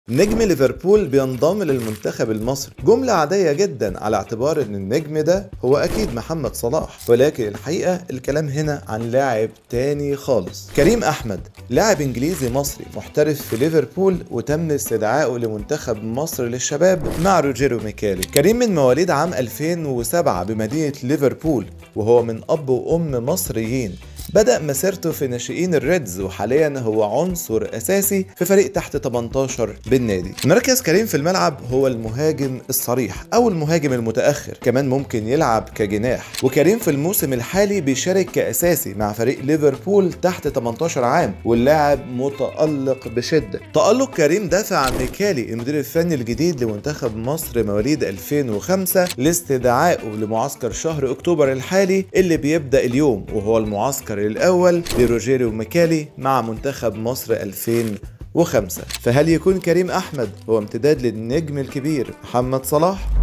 نجم ليفربول بينضم للمنتخب المصري جملة عادية جدا على اعتبار ان النجم ده هو اكيد محمد صلاح ولكن الحقيقة الكلام هنا عن لاعب تاني خالص كريم احمد لاعب انجليزي مصري محترف في ليفربول وتم استدعائه لمنتخب مصر للشباب مع روجيرو ميكالي كريم من مواليد عام 2007 بمدينة ليفربول وهو من اب وام مصريين بدأ مسيرته في ناشئين الريدز وحاليا هو عنصر أساسي في فريق تحت 18 بالنادي. مركز كريم في الملعب هو المهاجم الصريح أو المهاجم المتأخر، كمان ممكن يلعب كجناح، وكريم في الموسم الحالي بيشارك كأساسي مع فريق ليفربول تحت 18 عام، واللاعب متألق بشدة. تألق كريم دافع عن ميكالي المدير الفني الجديد لمنتخب مصر مواليد 2005 لاستدعائه لمعسكر شهر أكتوبر الحالي اللي بيبدأ اليوم وهو المعسكر الأول لروجيريو ميكالي مع منتخب مصر 2005 فهل يكون كريم أحمد هو امتداد للنجم الكبير محمد صلاح؟